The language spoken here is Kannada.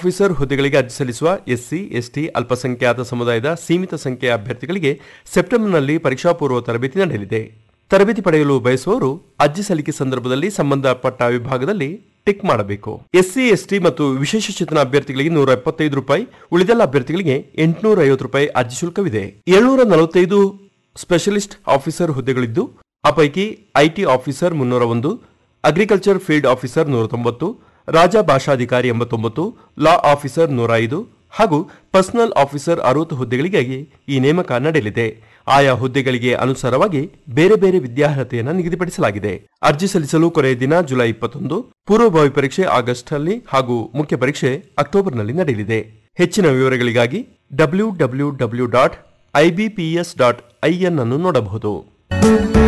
ಆಫೀಸರ್ ಹುದ್ದೆಗಳಿಗೆ ಅರ್ಜಿ ಸಲ್ಲಿಸುವ ಎಸ್ಸಿ ಎಸ್ಟಿ ಅಲ್ಪಸಂಖ್ಯಾತ ಸಮುದಾಯದ ಸೀಮಿತ ಸಂಖ್ಯೆಯ ಅಭ್ಯರ್ಥಿಗಳಿಗೆ ಸೆಪ್ಟೆಂಬರ್ನಲ್ಲಿ ಪರೀಕ್ಷಾ ಪೂರ್ವ ತರಬೇತಿ ನಡೆಯಲಿದೆ ತರಬೇತಿ ಪಡೆಯಲು ಬಯಸುವವರು ಅರ್ಜಿ ಸಲ್ಲಿಕೆ ಸಂದರ್ಭದಲ್ಲಿ ಸಂಬಂಧಪಟ್ಟ ವಿಭಾಗದಲ್ಲಿ ಟಿಕ್ ಮಾಡಬೇಕು ಎಸ್ಸಿ ಎಸ್ಟಿ ಮತ್ತು ವಿಶೇಷಚೇತನ ಅಭ್ಯರ್ಥಿಗಳಿಗೆ ನೂರ ಎಪ್ಪತ್ತೈದು ರೂಪಾಯಿ ಉಳಿದೆಲ್ಲ ಅಭ್ಯರ್ಥಿಗಳಿಗೆ ಎಂಟುನೂರ ಐವತ್ತು ರೂಪಾಯಿ ಅರ್ಜಿ ಶುಲ್ಕವಿದೆ ಏಳ್ನೂರ ನಲವತ್ತೈದು ಸ್ಪೆಷಲಿಸ್ಟ್ ಆಫೀಸರ್ ಹುದ್ದೆಗಳಿದ್ದು ಆ ಪೈಕಿ ಐಟಿ ಆಫೀಸರ್ ಮುನ್ನೂರ ಒಂದು ಅಗ್ರಿಕಲ್ಚರ್ ಫೀಲ್ಡ್ ಆಫೀಸರ್ ನೂರ ತೊಂಬತ್ತು ರಾಜ ಭಾಷಾಧಿಕಾರಿ ಎಂಬತ್ತೊಂಬತ್ತು ಲಾ ಆಫೀಸರ್ ನೂರ ಐದು ಹಾಗೂ ಪರ್ಸನಲ್ ಆಫೀಸರ್ ಅರವತ್ತು ಹುದ್ದೆಗಳಿಗಾಗಿ ಈ ನೇಮಕ ನಡೆಯಲಿದೆ ಆಯಾ ಹುದ್ದೆಗಳಿಗೆ ಅನುಸಾರವಾಗಿ ಬೇರೆ ಬೇರೆ ವಿದ್ಯಾರ್ಹತೆಯನ್ನು ನಿಗದಿಪಡಿಸಲಾಗಿದೆ ಅರ್ಜಿ ಸಲ್ಲಿಸಲು ಕೊನೆಯ ದಿನ ಜುಲೈ ಇಪ್ಪತ್ತೊಂದು ಪೂರ್ವಭಾವಿ ಪರೀಕ್ಷೆ ಆಗಸ್ಟ್ ಅಲ್ಲಿ ಹಾಗೂ ಮುಖ್ಯ ಪರೀಕ್ಷೆ ಅಕ್ಟೋಬರ್ನಲ್ಲಿ ನಡೆಯಲಿದೆ ಹೆಚ್ಚಿನ ವಿವರಗಳಿಗಾಗಿ W W W dot IBPS dot IN ಅನ್ನು ನೋಡಬಹುದು